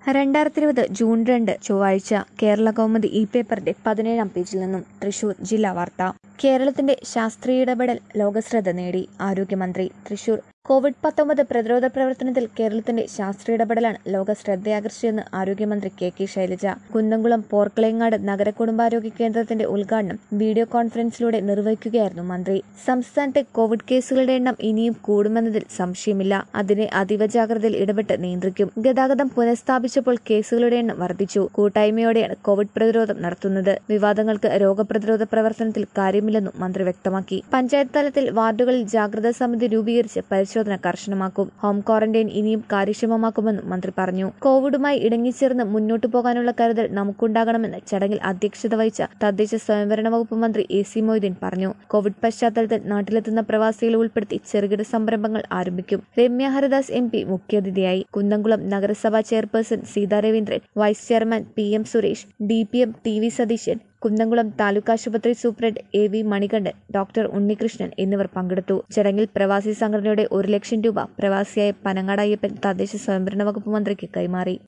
രണ്ടായിരത്തി ഇരുപത് ജൂൺ രണ്ട് ചൊവ്വാഴ്ച കേരള കൗമുദി ഇ പേപ്പറിന്റെ പതിനേഴാം പേജിൽ നിന്നും തൃശൂർ ജില്ലാ വാർത്ത കേരളത്തിന്റെ ശാസ്ത്രീയ ഇടപെടൽ ലോകശ്രദ്ധ നേടി ആരോഗ്യമന്ത്രി തൃശൂർ കോവിഡ് പത്തൊമ്പത് പ്രതിരോധ പ്രവർത്തനത്തിൽ കേരളത്തിന്റെ ശാസ്ത്രീയ ഇടപെടലാണ് ലോക ശ്രദ്ധയാകർഷിച്ചെന്ന് ആരോഗ്യമന്ത്രി കെ കെ ശൈലജ കുന്നംകുളം പോർക്കളയങ്ങാട് നഗര കുടുംബാരോഗ്യ കേന്ദ്രത്തിന്റെ ഉദ്ഘാടനം വീഡിയോ കോൺഫറൻസിലൂടെ നിർവഹിക്കുകയായിരുന്നു മന്ത്രി സംസ്ഥാനത്തെ കോവിഡ് കേസുകളുടെ എണ്ണം ഇനിയും കൂടുമെന്നതിൽ സംശയമില്ല അതിനെ അതീവ ജാഗ്രതയിൽ ഇടപെട്ട് നിയന്ത്രിക്കും ഗതാഗതം പുനഃസ്ഥാപിച്ചപ്പോൾ കേസുകളുടെ എണ്ണം വർദ്ധിച്ചു കൂട്ടായ്മയോടെയാണ് കോവിഡ് പ്രതിരോധം നടത്തുന്നത് വിവാദങ്ങൾക്ക് രോഗപ്രതിരോധ പ്രവർത്തനത്തിൽ കാര്യമില്ലെന്നും മന്ത്രി വ്യക്തമാക്കി പഞ്ചായത്ത് തലത്തിൽ വാർഡുകളിൽ ജാഗ്രതാ സമിതി രൂപീകരിച്ച് പരിശോധന കർശനമാക്കും ഹോം ക്വാറന്റൈൻ ഇനിയും കാര്യക്ഷമമാക്കുമെന്നും മന്ത്രി പറഞ്ഞു കോവിഡുമായി ഇടങ്ങിച്ചേർന്ന് മുന്നോട്ടു പോകാനുള്ള കരുതൽ നമുക്കുണ്ടാകണമെന്ന് ചടങ്ങിൽ അധ്യക്ഷത വഹിച്ച തദ്ദേശ സ്വയംഭരണ വകുപ്പ് മന്ത്രി എ സി മൊയ്തീൻ പറഞ്ഞു കോവിഡ് പശ്ചാത്തലത്തിൽ നാട്ടിലെത്തുന്ന പ്രവാസികളെ ഉൾപ്പെടുത്തി ചെറുകിട സംരംഭങ്ങൾ ആരംഭിക്കും രമ്യ ഹരിദാസ് എം പി മുഖ്യാതിഥിയായി കുന്നംകുളം നഗരസഭാ chairperson Seetha Raveendran vice chairman P M Suresh D P M T V Satheesan Kunnamkulam taluk ആശുപത്രി superintendent A V Manikandan doctor Unnikrishnan എന്നിവർ പങ്കെടുത്തു ചടങ്ങിൽ പ്രവാസി സംഘടനയുടെ ഒരു ലക്ഷം രൂപ പ്രവാസിയായ പനങ്ങാട് അയ്യപ്പൻ തദ്ദേശ സ്വയംഭരണ വകുപ്പ് മന്ത്രിക്ക് കൈമാറി